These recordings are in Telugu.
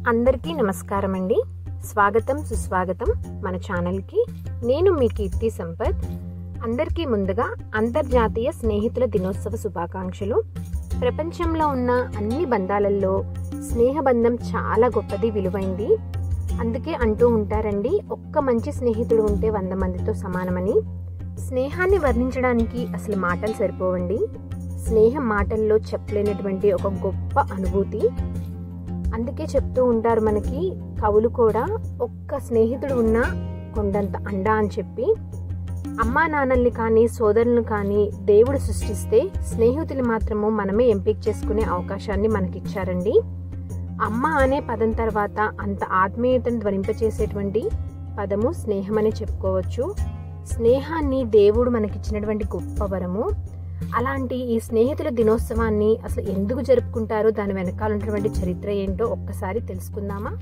అందరికీ నమస్కారం అండి స్వాగతం సుస్వాగతం మన ఛానల్కి నేను మీ కీర్తి సంపత్ అందరికీ ముందుగా అంతర్జాతీయ స్నేహితుల దినోత్సవ శుభాకాంక్షలు ప్రపంచంలో ఉన్న అన్ని బంధాలలో స్నేహబంధం చాలా గొప్పది విలువైంది అందుకే అంటూ ఉంటారండి ఒక్క మంచి స్నేహితుడు ఉంటే వంద మందితో సమానమని స్నేహాన్ని వర్ణించడానికి అసలు మాటలు సరిపోవండి స్నేహం మాటల్లో చెప్పలేనటువంటి ఒక గొప్ప అనుభూతి అందుకే చెప్తూ ఉంటారు మనకి కవులు కూడా ఒక్క స్నేహితుడు ఉన్నా కొండంత అండా అని చెప్పి అమ్మా నాన్నల్ని కానీ సోదరులను కానీ దేవుడు సృష్టిస్తే స్నేహితులు మాత్రము మనమే ఎంపిక చేసుకునే అవకాశాన్ని మనకిచ్చారండి అమ్మ అనే పదం తర్వాత అంత ఆత్మీయతను ధ్వనింపచేసేటువంటి పదము స్నేహం అనే చెప్పుకోవచ్చు స్నేహాన్ని దేవుడు మనకిచ్చినటువంటి గొప్ప వరము అలాంటి ఈ స్నేహితుల దినోత్సవాన్ని అసలు ఎందుకు జరుపుకుంటారో దాని వెనకాల ఉన్నటువంటి చరిత్ర ఏంటో ఒక్కసారి తెలుసుకుందామా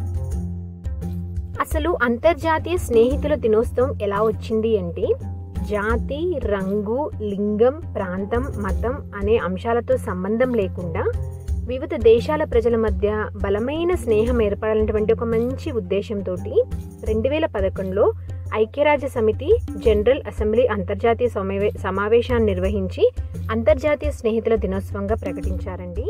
అసలు అంతర్జాతీయ స్నేహితుల దినోత్సవం ఎలా వచ్చింది అంటే జాతి రంగు లింగం ప్రాంతం మతం అనే అంశాలతో సంబంధం లేకుండా వివిధ దేశాల ప్రజల మధ్య బలమైన స్నేహం ఏర్పడాలన్నటువంటి ఒక మంచి ఉద్దేశంతో రెండు వేల పదకొండులో ఐక్యరాజ్య సమితి జనరల్ అసెంబ్లీ అంతర్జాతీయ సమావే సమావేశాన్ని నిర్వహించి అంతర్జాతీయ స్నేహితుల దినోత్సవంగా ప్రకటించారండి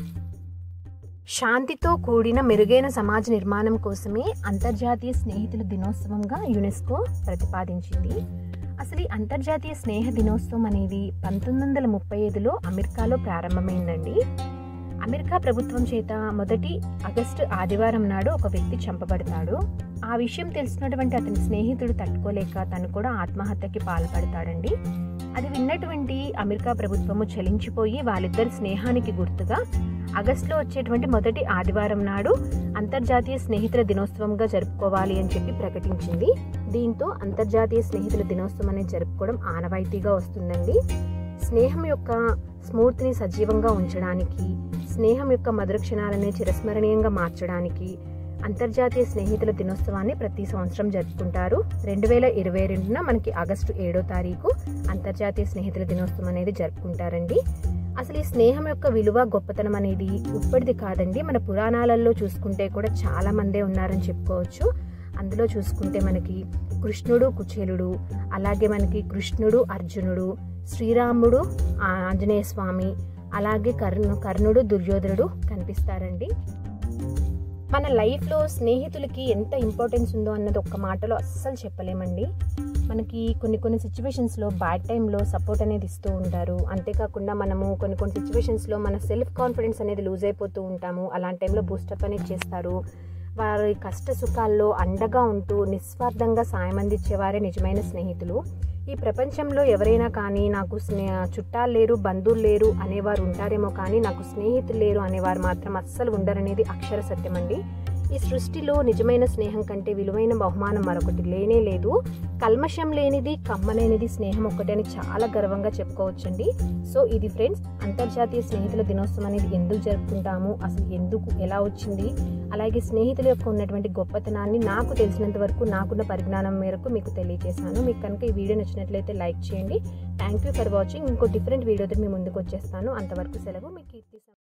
శాంతితో కూడిన మెరుగైన సమాజ నిర్మాణం కోసమే అంతర్జాతీయ స్నేహితుల దినోత్సవంగా యునెస్కో ప్రతిపాదించింది అసలు ఈ అంతర్జాతీయ స్నేహ దినోత్సవం అనేది పంతొమ్మిది వందల ముప్పై ఐదులో అమెరికాలో ప్రారంభమైందండి అమెరికా ప్రభుత్వం చేత మొదటి ఆగస్టు ఆదివారం నాడు ఒక వ్యక్తి చంపబడతాడు ఆ విషయం తెలిసినటువంటి అతని స్నేహితుడు తట్టుకోలేక తను కూడా ఆత్మహత్యకి పాల్పడతాడండి అది విన్నటువంటి అమెరికా ప్రభుత్వము చలించిపోయి వాళ్ళిద్దరి స్నేహానికి గుర్తుగా ఆగస్టులో వచ్చేటువంటి మొదటి ఆదివారం నాడు అంతర్జాతీయ స్నేహితుల దినోత్సవంగా జరుపుకోవాలి అని చెప్పి ప్రకటించింది దీంతో అంతర్జాతీయ స్నేహితుల దినోత్సవం అనేది జరుపుకోవడం ఆనవాయితీగా వస్తుందండి స్నేహం యొక్క స్మూర్తిని సజీవంగా ఉంచడానికి స్నేహం యొక్క మధుర క్షణాలని చిరస్మరణీయంగా మార్చడానికి అంతర్జాతీయ స్నేహితుల దినోత్సవాన్ని ప్రతి సంవత్సరం జరుపుకుంటారు రెండు వేల ఇరవై రెండున మనకి ఆగస్టు ఏడో తారీఖు అంతర్జాతీయ స్నేహితుల దినోత్సవం అనేది జరుపుకుంటారండి అసలు ఈ స్నేహం యొక్క విలువ గొప్పతనం అనేది ఇప్పటిది కాదండి మన పురాణాలలో చూసుకుంటే కూడా చాలా మందే ఉన్నారని చెప్పుకోవచ్చు అందులో చూసుకుంటే మనకి కృష్ణుడు కుచేలుడు అలాగే మనకి కృష్ణుడు అర్జునుడు శ్రీరాముడు ఆంజనేయ స్వామి అలాగే కర్ణు కర్ణుడు దుర్యోధనుడు కనిపిస్తారండి మన లైఫ్లో స్నేహితులకి ఎంత ఇంపార్టెన్స్ ఉందో అన్నది ఒక్క మాటలో అస్సలు చెప్పలేమండి మనకి కొన్ని కొన్ని సిచ్యువేషన్స్లో బ్యాడ్ టైంలో సపోర్ట్ అనేది ఇస్తూ ఉంటారు అంతేకాకుండా మనము కొన్ని కొన్ని సిచ్యువేషన్స్లో మన సెల్ఫ్ కాన్ఫిడెన్స్ అనేది లూజ్ అయిపోతూ ఉంటాము అలాంటి టైంలో బూస్టప్ అనేది చేస్తారు వారి కష్ట సుఖాల్లో అండగా ఉంటూ నిస్వార్థంగా సాయం అందించేవారే నిజమైన స్నేహితులు ఈ ప్రపంచంలో ఎవరైనా కానీ నాకు స్నే చుట్టాలు లేరు బంధువులు లేరు అనేవారు ఉంటారేమో కానీ నాకు స్నేహితులు లేరు అనేవారు మాత్రం అస్సలు ఉండరనేది అక్షర సత్యం అండి ఈ సృష్టిలో నిజమైన స్నేహం కంటే విలువైన బహుమానం మరొకటి లేనే లేదు కల్మషం లేనిది కమ్మలేనిది స్నేహం ఒక్కటే అని చాలా గర్వంగా చెప్పుకోవచ్చండి సో ఇది ఫ్రెండ్స్ అంతర్జాతీయ స్నేహితుల దినోత్సవం అనేది ఎందుకు జరుపుకుంటాము అసలు ఎందుకు ఎలా వచ్చింది అలాగే స్నేహితుల యొక్క ఉన్నటువంటి గొప్పతనాన్ని నాకు తెలిసినంత వరకు నాకున్న పరిజ్ఞానం మేరకు మీకు తెలియజేశాను మీకు కనుక ఈ వీడియో నచ్చినట్లయితే లైక్ చేయండి థ్యాంక్ యూ ఫర్ వాచింగ్ ఇంకో డిఫరెంట్ వీడియోతో మీ ముందుకు వచ్చేస్తాను అంతవరకు సెలవు మీ కీర్తి